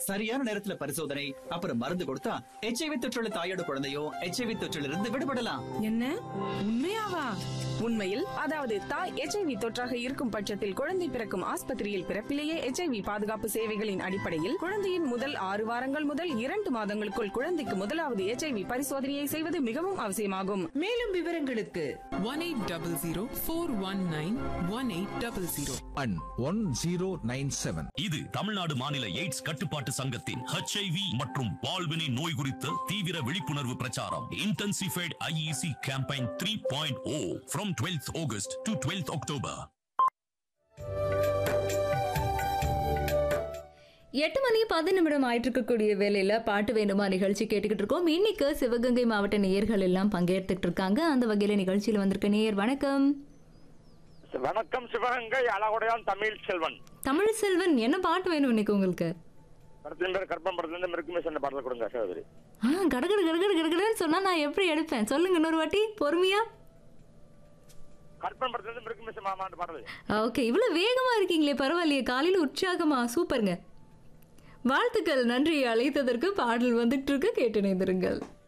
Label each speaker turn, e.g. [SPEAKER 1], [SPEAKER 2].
[SPEAKER 1] சரியான நேரத்துல பரிசோதனை அப்புறம் மருந்து கொடுத்தா எச்ஐவி தொற்றுள்ள தாயோட குழந்தையும் எச்ஐவி தொற்றில் இருந்து விடுபடலாம்
[SPEAKER 2] என்ன உண்மையாவா
[SPEAKER 3] உண்மையில் அதாவது தாய் எச்ஐவி தொற்றாக இருக்கும் பட்சத்தில் குழந்தை பிறக்கும் ஆஸ்பத்திரியில் பிறப்பிலேயே எச்ஐவி பாதுகாப்பு சேவைகளின் அடிப்படையில் குழந்தையின் முதல் ஆறு வாரங்கள் முதல் இரண்டு மாதங்களுக்குள் குழந்தைக்கு முதலாவது எச்ஐவி பரிசோதனையை செய்வது மிகவும் அவசியமாகும்
[SPEAKER 2] மேலும் விவரங்களுக்கு
[SPEAKER 4] one 1800
[SPEAKER 5] and 1097.
[SPEAKER 6] இது தமிழ்நாடு மாநில எய்ட்ஸ் கட்டுப்பாட்டு சங்கத்தின் ஹெச்ஐவி மற்றும் பால்வினை நோய் குறித்த தீவிர விழிப்புணர்வு பிரச்சாரம் intensified IEC campaign three point o from twelfth August to twelfth October
[SPEAKER 7] எட்டு மணி பத்து நிமிடம் ஆயிட்டு இருக்கக்கூடிய வேலையில பாட்டு வேணுமா நிகழ்ச்சி கேட்டுக்கிட்டு இருக்கோம் இன்னைக்கு சிவகங்கை மாவட்ட நேயர்கள் எல்லாம் பங்கேற்றுட்டு இருக்காங்க அந்த வகையில நிகழ்ச்சியில் வந்திருக்க நேயர் வணக்கம்
[SPEAKER 8] வணக்கம் சிவகங்கை அழகுடையான் தமிழ் செல்வன்
[SPEAKER 7] தமிழ் செல்வன் என்ன பாட்டு வேணும் இன்னைக்கு உங்களுக்கு
[SPEAKER 8] படத்தின் பேர் கற்பம் படத்துல மிருக்குமே சொன்ன பாடல் கொடுங்க சகோதரி
[SPEAKER 7] ஆ கடகட கடகட கடகடன்னு சொன்னா நான் எப்படி எடுப்பேன் சொல்லுங்க இன்னொரு வாட்டி பொறுமையா
[SPEAKER 8] கற்பம் படத்துல மிருக்குமே மாமாண்டு பாடல்
[SPEAKER 7] ஓகே இவ்வளவு வேகமா இருக்கீங்களே பரவாயில்லையே காலையில உற்சாகமா சூப்பருங்க வாழ்த்துக்கள் நன்றி அழைத்ததற்கு பாடல் வந்துட்டு இருக்கு கேட்டு இணைந்திருங்கள்